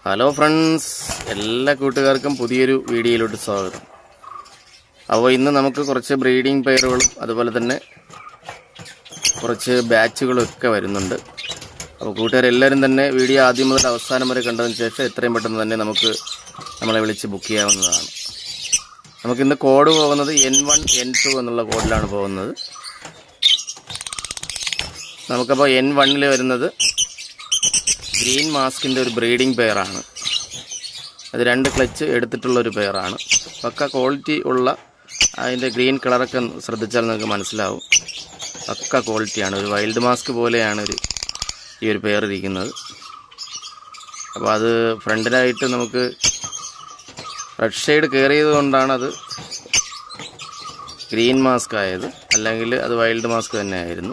hello friends എല്ലാ കൂട്ടുകാർക്കും പുതിയൊരു വീഡിയോയിലോട്ട് സ്വാഗതം അപ്പോൾ ഇന്ന് നമുക്ക് കുറച്ച് ബ്രീഡിംഗ് പെയറുകളും അതുപോലെ തന്നെ കുറച്ച് ബാച്ചുകളും ഒക്കെ വരുന്നുണ്ട് അപ്പോൾ കൂട്ടുകാരെല്ലാവരും തന്നെ വീഡിയോ ആദ്യം മുതൽ അവസാനം വരെ കണ്ടതിന് ശേഷം എത്രയും പെട്ടെന്ന് തന്നെ നമുക്ക് നമ്മളെ വിളിച്ച് ബുക്ക് ചെയ്യാവുന്നതാണ് നമുക്കിന്ന് കോഡ് പോകുന്നത് എൻ വൺ എൻ ടു എന്നുള്ള കോഡിലാണ് പോകുന്നത് നമുക്കപ്പോൾ എൻ വണ്ണിൽ വരുന്നത് ഗ്രീൻ മാസ്കിൻ്റെ ഒരു ബ്രീഡിംഗ് പെയറാണ് അത് രണ്ട് ക്ലച്ച് എടുത്തിട്ടുള്ള ഒരു പെയറാണ് പക്ക ക്വാളിറ്റി ഉള്ള അതിൻ്റെ ഗ്രീൻ കളറൊക്കെ ശ്രദ്ധിച്ചാൽ നിങ്ങൾക്ക് മനസ്സിലാവും പക്ക ക്വാളിറ്റിയാണ് ഒരു വൈൽഡ് മാസ്ക് പോലെയാണ് ഒരു ഈ ഒരു പെയർ ഇരിക്കുന്നത് അപ്പോൾ അത് ഫ്രണ്ടിലായിട്ട് നമുക്ക് റെഡ് ഷെയ്ഡ് കയറിയത് കൊണ്ടാണ് അത് ഗ്രീൻ മാസ്ക് ആയത് അല്ലെങ്കിൽ അത് വൈൽഡ് മാസ്ക് തന്നെ ആയിരുന്നു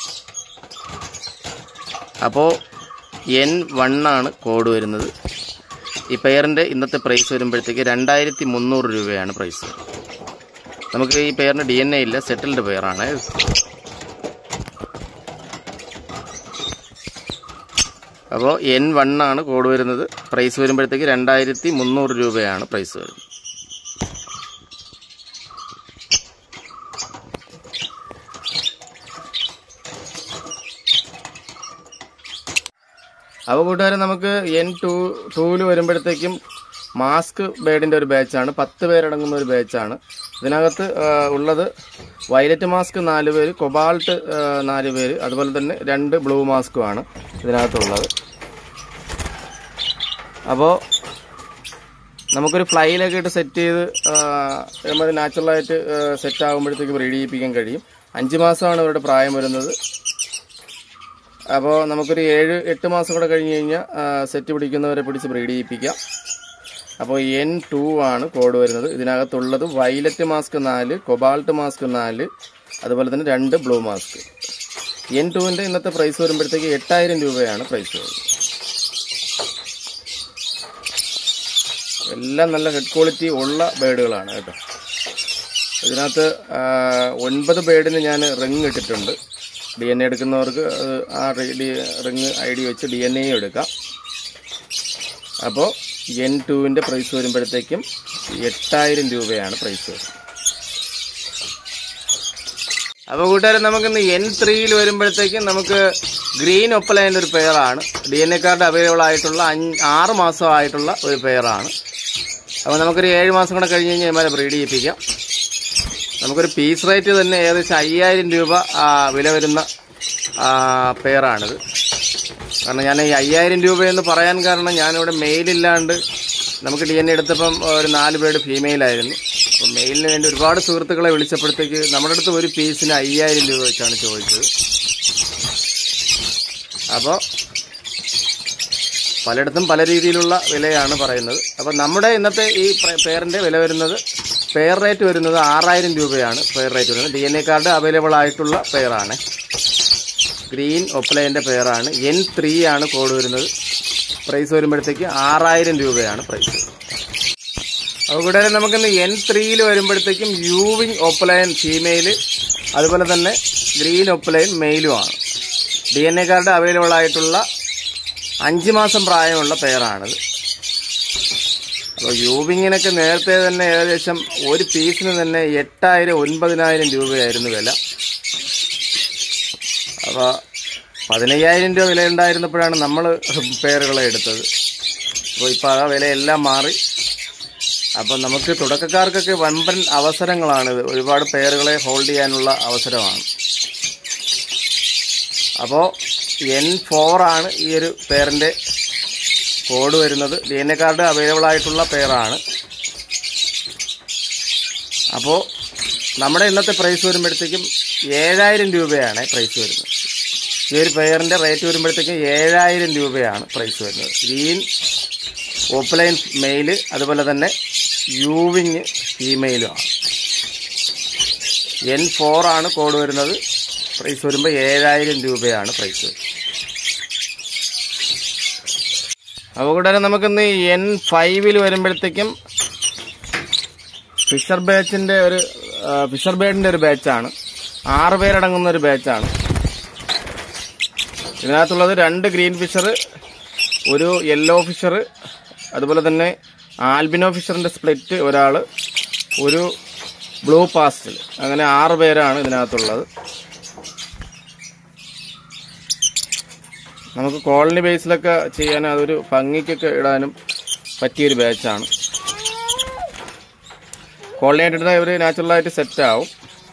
അപ്പോൾ എൻ വൺ ആണ് കോഡ് വരുന്നത് ഈ പെയറിൻ്റെ ഇന്നത്തെ പ്രൈസ് വരുമ്പോഴത്തേക്ക് രണ്ടായിരത്തി മുന്നൂറ് രൂപയാണ് പ്രൈസ് നമുക്ക് ഈ പെയറിന് ഡി എൻ എ ഇല്ല സെറ്റിൽഡ് പെയറാണ് അപ്പോൾ എൻ വൺ ആണ് കോഡ് വരുന്നത് പ്രൈസ് വരുമ്പോഴത്തേക്ക് രണ്ടായിരത്തി മുന്നൂറ് രൂപയാണ് പ്രൈസ് വരുന്നത് അപ്പോൾ കൂട്ടുകാരെ നമുക്ക് എൻ ടു ടൂവിൽ വരുമ്പോഴത്തേക്കും മാസ്ക് ബേഡിൻ്റെ ഒരു ബാച്ചാണ് പത്ത് പേരടങ്ങുന്ന ഒരു ബാച്ചാണ് ഇതിനകത്ത് ആ, ഉള്ളത് വയലറ്റ് മാസ്ക് നാല് പേര് കൊബാൾട്ട് ആ, നാല് പേര് അതുപോലെ തന്നെ രണ്ട് ബ്ലൂ മാസ്കുമാണ് ഇതിനകത്തുള്ളത് അപ്പോൾ നമുക്കൊരു ഫ്ലൈയിലൊക്കെ ഇട്ട് സെറ്റ് ചെയ്ത് നമ്മൾ നാച്ചുറലായിട്ട് സെറ്റ് ആകുമ്പോഴത്തേക്ക് ബ്രീഡ് ചെയ്യിപ്പിക്കാൻ കഴിയും അഞ്ച് മാസമാണ് ഇവരുടെ പ്രായം വരുന്നത് അപ്പോൾ നമുക്കൊരു ഏഴ് എട്ട് മാസം കൂടെ കഴിഞ്ഞ് കഴിഞ്ഞാൽ സെറ്റ് പിടിക്കുന്നവരെ പിടിച്ച് ബ്രീഡ് ചെയ്യിപ്പിക്കാം അപ്പോൾ എൻ ടു ആണ് കോഡ് വരുന്നത് ഇതിനകത്തുള്ളത് വൈലറ്റ് മാസ്ക് നാല് കൊബാൾട്ട് മാസ്ക് നാല് അതുപോലെ തന്നെ രണ്ട് ബ്ലൂ മാസ്ക് എൻ ടുവിൻ്റെ ഇന്നത്തെ പ്രൈസ് വരുമ്പോഴത്തേക്ക് എട്ടായിരം രൂപയാണ് പ്രൈസ് വരുന്നത് എല്ലാം നല്ല ഹെഡ് ക്വാളിറ്റി ഉള്ള ബേഡുകളാണ് കേട്ടോ ഇതിനകത്ത് ആ, ഒൻപത് ബേഡിന് ഞാൻ റിങ് ഇട്ടിട്ടുണ്ട് ഡി എൻ എ എടുക്കുന്നവർക്ക് അത് ആ റിങ് ഐ ഡി വെച്ച് ഡി എൻ എയും എടുക്കാം അപ്പോൾ എൻ ടുവിൻ്റെ പ്രൈസ് വരുമ്പോഴത്തേക്കും എട്ടായിരം രൂപയാണ് പ്രൈസ് വരുന്നത് അപ്പോൾ കൂട്ടുകാരെ നമുക്കിന്ന് എൻ ത്രീയിൽ വരുമ്പോഴത്തേക്കും നമുക്ക് ഗ്രീൻ ഒപ്പലൈൻ്റെ ഒരു പെയറാണ് D N A card available ആയിട്ടുള്ള അഞ്ച് ആറ് മാസമായിട്ടുള്ള ഒരു പെയറാണ് അപ്പോൾ നമുക്കൊരു ഏഴ് മാസം കൂടെ കഴിഞ്ഞ് കഴിഞ്ഞാൽ ഇമാരെ ബ്രീഡ് ചെയ്യിപ്പിക്കാം നമുക്കൊരു പീസ് റേറ്റ് തന്നെ ഏകദേശം അയ്യായിരം രൂപ ആ, വില വരുന്ന ആ, പെയറാണിത് കാരണം ഞാൻ ഈ അയ്യായിരം രൂപയെന്ന് പറയാൻ കാരണം ഞാനിവിടെ മെയിലില്ലാണ്ട് നമുക്ക് ഡി എൻ എ എടുത്തപ്പം ഒരു നാല് പേര് ഫീമെയിലായിരുന്നു അപ്പോൾ മെയിലിന് വേണ്ടി ഒരുപാട് സുഹൃത്തുക്കളെ വിളിച്ചപ്പോഴത്തേക്ക് നമ്മുടെ അടുത്ത് ഒരു പീസിന് അയ്യായിരം രൂപ വെച്ചാണ് ചോദിച്ചത് അപ്പോൾ പലയിടത്തും പല രീതിയിലുള്ള വിലയാണ് പറയുന്നത് അപ്പോൾ നമ്മുടെ ഇന്നത്തെ ഈ പെയറിൻ്റെ വില വരുന്നത് പെയർ റേറ്റ് വരുന്നത് ആറായിരം രൂപയാണ് പെയർ റേറ്റ് വരുന്നത് D N A card available ആയിട്ടുള്ള പെയറാണ് ഗ്രീൻ ഒപ്പലൈൻ്റെ പെയറാണ് എൻ ത്രീ ആണ് കോഡ് വരുന്നത് പ്രൈസ് വരുമ്പോഴത്തേക്ക് ആറായിരം രൂപയാണ് പ്രൈസ് അപ്പോൾ കൂടാതെ നമുക്കിന്ന് എൻ ത്രീയിൽ വരുമ്പോഴത്തേക്കും യൂവിങ് ഒപ്പലൈൻ ഫീമെയിൽ അതുപോലെ തന്നെ ഗ്രീൻ ഒപ്പലൈൻ മെയിലുമാണ് D N A card available ആയിട്ടുള്ള അഞ്ച് മാസം പ്രായമുള്ള പെയറാണിത് അപ്പോൾ യൂവിങ്ങിനൊക്കെ നേരത്തെ തന്നെ ഏകദേശം ഒരു പീസിന് തന്നെ എട്ടായിരം ഒൻപതിനായിരം രൂപയായിരുന്നു വില അപ്പോൾ പതിനയ്യായിരം രൂപ വില ഉണ്ടായിരുന്നപ്പോഴാണ് നമ്മൾ പെയറുകളെ എടുത്തത് അപ്പോൾ ഇപ്പോൾ ആ വിലയെല്ലാം മാറി അപ്പം നമുക്ക് തുടക്കക്കാർക്കൊക്കെ വമ്പൻ അവസരങ്ങളാണിത് ഒരുപാട് പെയറുകളെ ഹോൾഡ് ചെയ്യാനുള്ള അവസരമാണ് അപ്പോൾ എൻ ഫോർ ആണ് ഈ ഒരു പെയറിൻ്റെ കോഡ് വരുന്നത് D N A card available ആയിട്ടുള്ള പെയറാണ് അപ്പോൾ നമ്മുടെ ഇന്നത്തെ പ്രൈസ് വരുമ്പോഴത്തേക്കും ഏഴായിരം രൂപയാണ് പ്രൈസ് വരുന്നത് ഈ ഒരു പെയറിൻ്റെ റേറ്റ് വരുമ്പോഴത്തേക്കും ഏഴായിരം രൂപയാണ് പ്രൈസ് വരുന്നത് ഗ്രീൻ ഓപ്പലൈൻ മെയില് അതുപോലെ തന്നെ യൂവിങ് ഫീമെയിലുമാണ് എൻ ഫോർ ആണ് കോഡ് വരുന്നത് പ്രൈസ് വരുമ്പോൾ ഏഴായിരം രൂപയാണ് പ്രൈസ് വരുന്നത് അപ്പോൾ കൂടാതെ നമുക്കിന്ന് എൻ ഫൈവിൽ വരുമ്പോഴത്തേക്കും ഫിഷർ ബാച്ചിൻ്റെ ഒരു ആ, ഫിഷർ ബേഡിൻ്റെ ഒരു ബാച്ചാണ് ആറ് പേരടങ്ങുന്ന ഒരു ബാച്ചാണ് ഇതിനകത്തുള്ളത് രണ്ട് ഗ്രീൻ ഫിഷർ ഒരു യെല്ലോ ഫിഷർ അതുപോലെ തന്നെ ആൽബിനോ ഫിഷറിൻ്റെ സ്പ്ലിറ്റ് ഒരാൾ ഒരു ബ്ലൂ പാസ്റ്റിൽ അങ്ങനെ ആറ് പേരാണ് ഇതിനകത്തുള്ളത് നമുക്ക് കോളനി ബേസിലൊക്കെ ചെയ്യാൻ അതൊരു ഭംഗിക്കൊക്കെ ഇടാനും പറ്റിയൊരു ബാച്ചാണ് കോളനി ആയിട്ട് ഇടുന്ന ഇവർ നാച്ചുറലായിട്ട് സെറ്റ് ആവും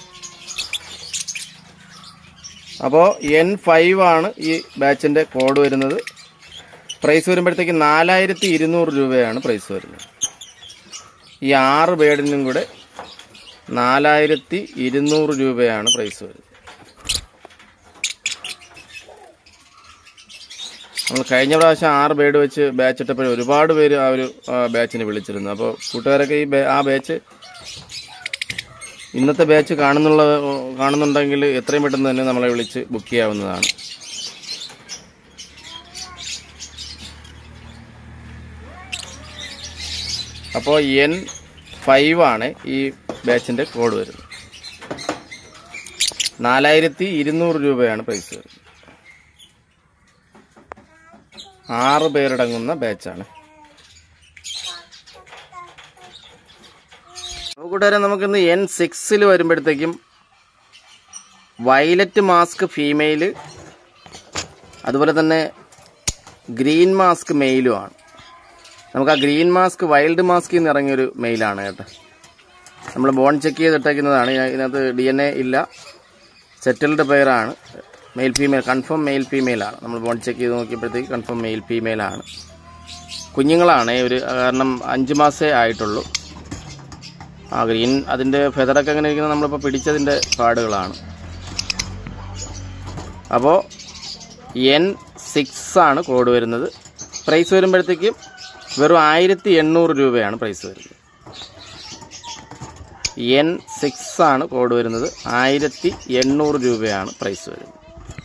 അപ്പോൾ എൻ ഫൈവ് ആണ് ഈ ബാച്ചിൻ്റെ കോഡ് വരുന്നത് പ്രൈസ് വരുമ്പോഴത്തേക്ക് നാലായിരത്തി ഇരുന്നൂറ് രൂപയാണ് പ്രൈസ് വരുന്നത് ഈ ആറ് ബേഡിനും കൂടെ നാലായിരത്തി ഇരുന്നൂറ് രൂപയാണ് പ്രൈസ് വരുന്നത് നമ്മൾ കഴിഞ്ഞ പ്രാവശ്യം ആറ് ബേഡ് വെച്ച് ബാച്ച് ഇട്ടപ്പോൾ ഒരുപാട് പേര് ആ ഒരു ആ, ബാച്ചിന് വിളിച്ചിരുന്നു അപ്പോൾ കൂട്ടുകാരൊക്കെ ഈ ബേ- ആ ബാച്ച് ഇന്നത്തെ ബാച്ച് കാണുന്നുള്ള കാണുന്നുണ്ടെങ്കിൽ എത്രയും പെട്ടെന്ന് തന്നെ നമ്മളെ വിളിച്ച് ബുക്ക് ചെയ്യാവുന്നതാണ് അപ്പോൾ എൻ ഫൈവ് ആണ് ഈ ബാച്ചിൻ്റെ കോഡ് വരുന്നത് നാലായിരത്തി ഇരുന്നൂറ് രൂപയാണ് പ്രൈസ് വരുന്നത് ആറ് പേരടങ്ങുന്ന ബാച്ചാണ് കൂട്ടുകാരെ നമുക്കിന്ന് എൻ സിക്സിൽ വരുമ്പോഴത്തേക്കും വയലറ്റ് മാസ്ക് ഫീമെയില് അതുപോലെ തന്നെ ഗ്രീൻ മാസ്ക് മെയിലുമാണ് നമുക്ക് ആ ഗ്രീൻ മാസ്ക് വൈൽഡ് മാസ്കിൽ നിന്ന് ഇറങ്ങിയൊരു മെയിലാണ് കേട്ടോ നമ്മൾ ബോൺ ചെക്ക് ചെയ്തിട്ടേക്കുന്നതാണ് ഇതിന- ഇതിനകത്ത് ഡി എൻ എ ഇല്ല സെറ്റിൽഡ് പെയറാണ് മെയിൽ ഫീമെയിൽ കൺഫേം മെയിൽ ഫീമെയിലാണ് നമ്മൾ ബോൺ ചെക്ക് ചെയ്ത് നോക്കിയപ്പോഴത്തേക്ക് കൺഫേം മെയിൽ ഫീമെയിലാണ് കുഞ്ഞുങ്ങളാണ് ഒരു കാരണം അഞ്ച് മാസേ ആയിട്ടുള്ളൂ ആ ഗ്രീൻ അതിൻ്റെ ഫെദറൊക്കെ എങ്ങനെ ഇരിക്കുന്നത് നമ്മളിപ്പോൾ പിടിച്ചതിൻ്റെ പാടുകളാണ് അപ്പോൾ എൻ സിക്സ് ആണ് കോഡ് വരുന്നത് പ്രൈസ് വരുമ്പോഴത്തേക്കും വെറും ആയിരത്തി എണ്ണൂറ് രൂപയാണ് പ്രൈസ് വരുന്നത് എൻ സിക്സ് ആണ് കോഡ് വരുന്നത് ആയിരത്തി എണ്ണൂറ് രൂപയാണ് പ്രൈസ് വരുന്നത്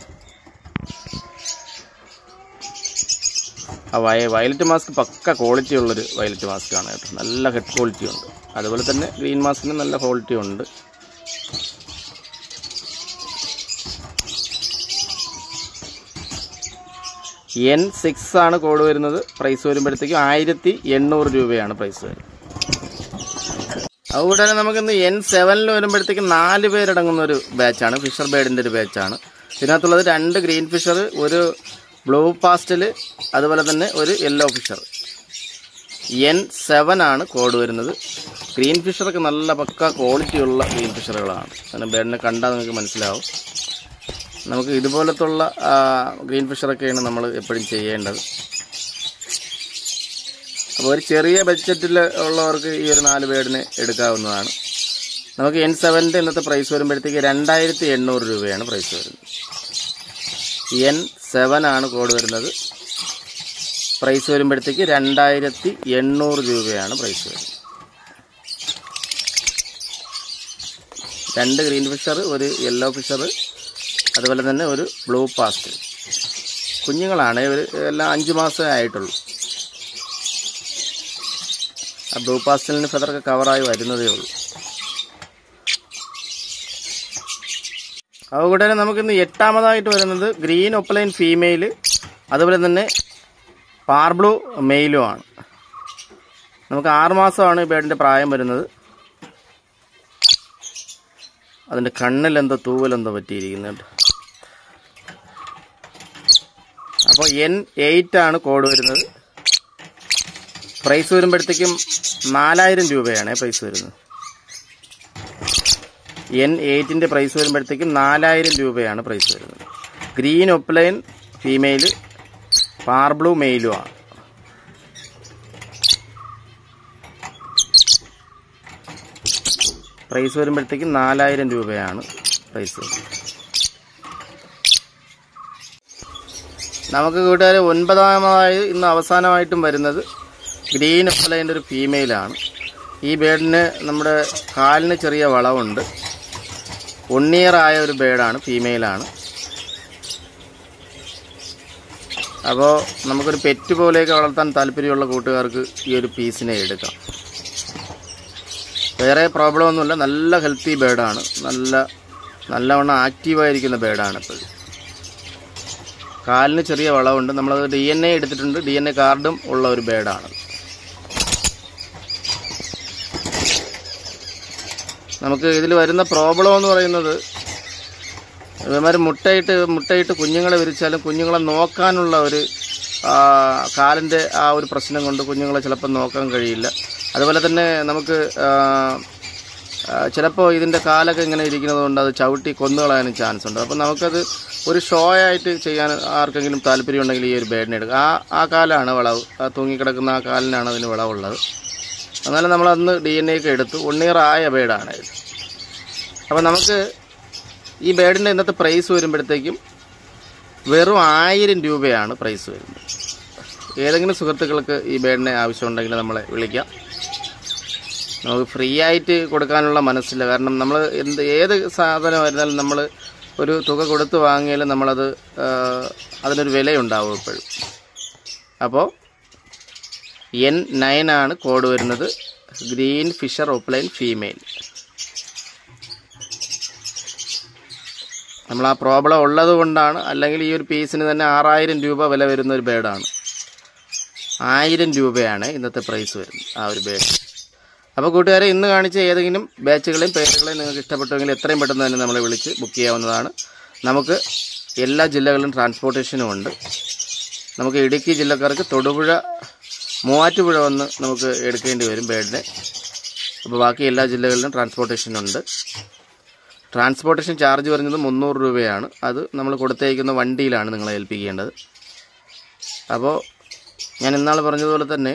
ആ വയ വയലറ്റ് മാസ്ക് പക്ക ക്വാളിറ്റി ഉള്ളൊരു വയലറ്റ് മാസ്ക് ആണ് കേട്ടോ നല്ല ഹെഡ് ക്വാളിറ്റി ഉണ്ട് അതുപോലെ തന്നെ ഗ്രീൻ മാസ്കിന് നല്ല ക്വാളിറ്റി ഉണ്ട് എൻ സിക്സ് ആണ് കോഡ് വരുന്നത് പ്രൈസ് വരുമ്പോഴത്തേക്കും ആയിരത്തി എണ്ണൂറ് രൂപയാണ് പ്രൈസ് വരുന്നത് അതുകൂടെ തന്നെ നമുക്കിന്ന് എൻ സെവനിൽ വരുമ്പോഴത്തേക്കും നാല് പേരടങ്ങുന്ന ഒരു ബാച്ചാണ് ഫിഷർ ബേഡിൻ്റെ ഒരു ബാച്ചാണ് ഇതിനകത്തുള്ളത് രണ്ട് ഗ്രീൻ ഫിഷർ ഒരു ബ്ലൂ പാസ്റ്റൽ അതുപോലെ തന്നെ ഒരു യെല്ലോ ഫിഷർ എൻ സെവൻ ആണ് കോഡ് വരുന്നത് ഗ്രീൻ ഫിഷറൊക്കെ നല്ല പക്ക ക്വാളിറ്റി ഉള്ള ഗ്രീൻ ഫിഷറുകളാണ് കാരണം ബേഡിനെ കണ്ടാൽ നിങ്ങൾക്ക് മനസ്സിലാവും നമുക്ക് ഇതുപോലത്തുള്ള ആ, ഗ്രീൻ ഫിഷറൊക്കെയാണ് നമ്മൾ എപ്പോഴും ചെയ്യേണ്ടത് അപ്പോൾ ഒരു ചെറിയ ബഡ്ജറ്റിൽ ഉള്ളവർക്ക് ഈ ഒരു നാല് ബേഡിന് എടുക്കാവുന്നതാണ് നമുക്ക് എൻ സെവൻ്റെ ഇന്നത്തെ പ്രൈസ് വരുമ്പോഴത്തേക്ക് രണ്ടായിരത്തി എണ്ണൂറ് രൂപയാണ് പ്രൈസ് വരുന്നത് എൻ സെവൻ ആണ് കോഡ് വരുന്നത് പ്രൈസ് വരുമ്പോഴത്തേക്ക് രണ്ടായിരത്തി എണ്ണൂറ് രൂപയാണ് പ്രൈസ് വരുന്നത് രണ്ട് ഗ്രീൻ ഫിഷർ ഒരു യെല്ലോ ഫിഷർ അതുപോലെ തന്നെ ഒരു ബ്ലൂ പാസ്റ്റ് കുഞ്ഞുങ്ങളാണ് ഇവർ എല്ലാം അഞ്ച് മാസമേ ആയിട്ടുള്ളൂ ആ ബ്ലൂ പാസ്റ്റലിന് ഫെദറൊക്കെ കവറായി വരുന്നതേ ഉള്ളൂ അതുകൂടെ തന്നെ നമുക്കിന്ന് എട്ടാമതായിട്ട് വരുന്നത് ഗ്രീൻ ഒപ്പലൈൻ ഫീമെയിൽ അതുപോലെ തന്നെ പാർബ്ലൂ മെയിലും ആണ് നമുക്ക് ആറ് മാസമാണ് ഈ ബേഡിൻ്റെ പ്രായം വരുന്നത് അതിൻ്റെ കണ്ണിലെന്തോ തൂവലെന്തോ പറ്റിയിരിക്കുന്നുണ്ട് അപ്പോൾ എൻ എയ്റ്റ് ആണ് കോഡ് വരുന്നത് പ്രൈസ് വരുമ്പോഴത്തേക്കും നാലായിരം രൂപയാണ് പ്രൈസ് വരുന്നത് എൻ എയ്റ്റിൻ്റെ പ്രൈസ് വരുമ്പോഴത്തേക്കും നാലായിരം രൂപയാണ് പ്രൈസ് വരുന്നത് ഗ്രീൻ ഒപ്ലൈൻ ഫീമെയിൽ പാർബ്ലൂ മെയിലും ആണ് പ്രൈസ് വരുമ്പോഴത്തേക്കും നാലായിരം രൂപയാണ് പ്രൈസ് വരുന്നത് നമുക്ക് കൂട്ടുകാരെ ഒൻപതാമതായി ഇന്ന് അവസാനമായിട്ടും വരുന്നത് ഗ്രീൻ ഒപ്പലൈൻ്റെ ഒരു ഫീമെയിലാണ് ഈ ബേഡിന് നമ്മുടെ കാലിന് ചെറിയ വളവുണ്ട് ഒണ്ണിയറായ ഒരു ബേഡാണ് ഫീമെയിലാണ് അപ്പോൾ നമുക്കൊരു പെറ്റ് പോലെയൊക്കെ വളർത്താൻ താല്പര്യമുള്ള കൂട്ടുകാർക്ക് ഈ ഒരു പീസിനെ എടുക്കാം വേറെ പ്രോബ്ലം ഒന്നുമില്ല നല്ല ഹെൽത്തി ബേഡാണ് നല്ല നല്ലവണ്ണം ആക്റ്റീവായിരിക്കുന്ന ബേഡാണ് ഇപ്പോൾ കാലിന് ചെറിയ വളവുണ്ട് നമ്മളത് ഡി എൻ എ എടുത്തിട്ടുണ്ട് ഡി എൻ എ കാർഡും ഉള്ള ഒരു ബേഡാണ് നമുക്ക് ഇതിൽ വരുന്ന പ്രോബ്ലം എന്ന് പറയുന്നത് ഇവന്മാർ മുട്ടയിട്ട് മുട്ടയിട്ട് കുഞ്ഞുങ്ങളെ വിരിച്ചാലും കുഞ്ഞുങ്ങളെ നോക്കാനുള്ള ഒരു ആ, കാലിൻ്റെ ആ ഒരു പ്രശ്നം കൊണ്ട് കുഞ്ഞുങ്ങളെ ചിലപ്പോൾ നോക്കാൻ കഴിയില്ല അതുപോലെ തന്നെ നമുക്ക് ചിലപ്പോൾ ഇതിൻ്റെ കാലൊക്കെ ഇങ്ങനെ ഇരിക്കുന്നത് കൊണ്ട് അത് ചവിട്ടി കൊന്നുകളയാനും ചാൻസ് ഉണ്ട് അപ്പോൾ നമുക്കത് ഒരു ഷോ ആയിട്ട് ചെയ്യാൻ ആർക്കെങ്കിലും താല്പര്യമുണ്ടെങ്കിൽ ഈ ഒരു ബേഡിനെ എടുക്കുക ആ ആ കാലാണ് വിളവ് ആ തൂങ്ങിക്കിടക്കുന്ന ആ കാലിനാണ് അതിന് വിളവുള്ളത് എന്നാലും നമ്മൾ അന്ന് ഡി എൻ എ ഒക്കെ എടുത്തു ഉണ്ണീറായ ബേഡാണ് ഇത് അപ്പോൾ നമുക്ക് ഈ ബേഡിൻ്റെ ഇന്നത്തെ പ്രൈസ് വരുമ്പോഴത്തേക്കും വെറും ആയിരം രൂപയാണ് പ്രൈസ് വരുന്നത് ഏതെങ്കിലും സുഹൃത്തുക്കൾക്ക് ഈ ബേഡിനെ ആവശ്യമുണ്ടെങ്കിൽ നമ്മളെ വിളിക്കാം നമുക്ക് ഫ്രീ ആയിട്ട് കൊടുക്കാനുള്ള മനസ്സില്ല കാരണം നമ്മൾ എന്ത് ഏത് സാധനം വരുന്നാലും നമ്മൾ ഒരു തുക കൊടുത്ത് വാങ്ങിയാലും നമ്മളത് ആ, അതിനൊരു വിലയുണ്ടാവും എപ്പോഴും അപ്പോൾ എൻ നയൻ ആണ് കോഡ് വരുന്നത് ഗ്രീൻ ഫിഷർ ഓപ്ലൈൻ ഫീമെയിൽ നമ്മൾ ആ പ്രോബ്ലം ഉള്ളത് കൊണ്ടാണ് അല്ലെങ്കിൽ ഈ ഒരു പീസിന് തന്നെ ആറായിരം രൂപ വില വരുന്ന ഒരു ബേഡാണ് ആയിരം രൂപയാണ് ഇന്നത്തെ പ്രൈസ് വരുന്നത് ആ ഒരു ബേഡ് അപ്പോൾ കൂട്ടുകാരെ ഇന്ന് കാണിച്ച ഏതെങ്കിലും ബാച്ചുകളെയും പേരുകളെയും നിങ്ങൾക്ക് ഇഷ്ടപ്പെട്ടുവെങ്കിൽ എത്രയും പെട്ടെന്ന് തന്നെ നമ്മളെ വിളിച്ച് ബുക്ക് ചെയ്യാവുന്നതാണ് നമുക്ക് എല്ലാ ജില്ലകളിലും ട്രാൻസ്പോർട്ടേഷനും ഉണ്ട് നമുക്ക് ഇടുക്കി ജില്ലക്കാർക്ക് തൊടുപുഴ മൂവാറ്റുപുഴ വന്ന് നമുക്ക് എടുക്കേണ്ടി വരും ബേഡിനെ അപ്പോൾ ബാക്കി എല്ലാ ജില്ലകളിലും ട്രാൻസ്പോർട്ടേഷൻ ഉണ്ട് ട്രാൻസ്പോർട്ടേഷൻ ചാർജ് പറഞ്ഞത് മുന്നൂറ് രൂപയാണ് അത് നമ്മൾ കൊടുത്തയക്കുന്ന വണ്ടിയിലാണ് നിങ്ങളെ ഏൽപ്പിക്കേണ്ടത് അപ്പോൾ ഞാൻ ഇന്നാൾ പറഞ്ഞതുപോലെ തന്നെ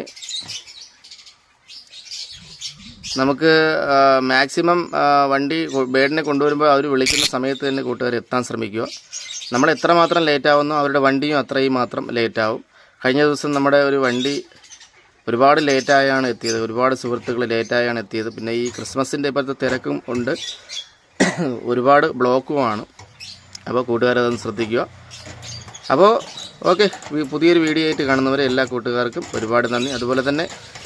നമുക്ക് മാക്സിമം വണ്ടി കൊ- ബേഡിനെ കൊണ്ടുവരുമ്പോൾ അവർ വിളിക്കുന്ന സമയത്ത് തന്നെ കൂട്ടുകാർ എത്താൻ ശ്രമിക്കുക നമ്മൾ എത്രമാത്രം ലേറ്റ് ആവുന്നോ അവരുടെ വണ്ടിയും അത്രയും മാത്രം ലേറ്റ് ആവും കഴിഞ്ഞ ദിവസം നമ്മുടെ ഒരു വണ്ടി ഒരുപാട് ലേറ്റായാണ് എത്തിയത് ഒരുപാട് സുഹൃത്തുക്കൾ ലേറ്റായാണ് എത്തിയത് പിന്നെ ഈ ക്രിസ്മസിൻ്റെ ഇപ്പോഴത്തെ തിരക്കും ഉണ്ട് ഒരുപാട് ബ്ലോക്കുമാണ് അപ്പോൾ കൂട്ടുകാരതൊന്ന് ശ്രദ്ധിക്കുക അപ്പോൾ ഓക്കെ പുതിയൊരു വീഡിയോ ആയിട്ട് കാണുന്നവരെ എല്ലാ കൂട്ടുകാർക്കും ഒരുപാട് നന്ദി അതുപോലെ തന്നെ